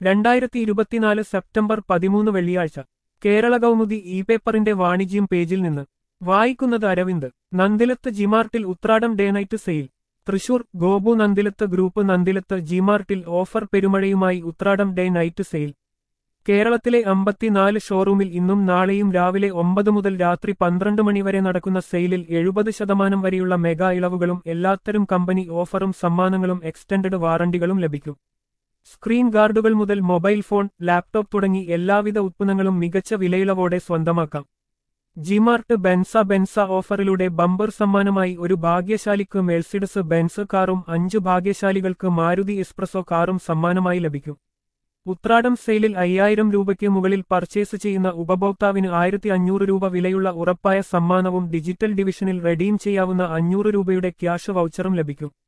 രണ്ടായിരത്തി ഇരുപത്തിനാല് സെപ്റ്റംബർ പതിമൂന്ന് വെള്ളിയാഴ്ച കേരള കൗമുദി ഇ പേപ്പറിന്റെ വാണിജ്യം പേജിൽ നിന്ന് വായിക്കുന്നത് അരവിന്ദ് നന്ദിലത്ത് ജിമാർട്ടിൽ Uthradam day night sale Thrissur Gopu Nandilath group Nandilath ജിമാർട്ടിൽ ഓഫർ പെരുമഴയുമായി ഉത്രാടം ഡേ നൈറ്റ് സെയിൽ കേരളത്തിലെ അമ്പത്തിനാല് ഷോറൂമിൽ ഇന്നും നാളെയും രാവിലെ ഒമ്പത് മുതൽ രാത്രി പന്ത്രണ്ട് മണിവരെ നടക്കുന്ന സെയിലിൽ എഴുപത് ശതമാനം വരെയുള്ള മെഗാ ഇളവുകളും എല്ലാത്തരം കമ്പനി ഓഫറും സമ്മാനങ്ങളും എക്സ്റ്റൻഡഡ് വാറണ്ടികളും ലഭിക്കും സ്ക്രീൻ ഗാർഡുകൾ മുതൽ മൊബൈൽ ഫോൺ ലാപ്ടോപ്പ് തുടങ്ങി എല്ലാവിധ ഉത്പന്നങ്ങളും മികച്ച വിലയിളവോടെ സ്വന്തമാക്കാം ജിമാർട്ട് ബെൻസ ബെൻസ ഓഫറിലൂടെ ബമ്പർ സമ്മാനമായി ഒരു ഭാഗ്യശാലിക്ക് മെഴ്സിഡസ് ബെൻസ് കാറും അഞ്ച് ഭാഗ്യശാലികൾക്ക് മാരുതി എക്സ്പ്രസോ കാറും സമ്മാനമായി ലഭിക്കും ഉത്രാടം സെയിലിൽ അയ്യായിരം രൂപയ്ക്ക് മുകളിൽ പർച്ചേസ് ചെയ്യുന്ന ഉപഭോക്താവിന് ആയിരത്തി അഞ്ഞൂറ് രൂപ വിലയുള്ള ഉറപ്പായ സമ്മാനവും ഡിജിറ്റൽ ഡിവിഷനിൽ റെഡീം ചെയ്യാവുന്ന അഞ്ഞൂറ് രൂപയുടെ ക്യാഷ് വൗച്ചറും ലഭിക്കും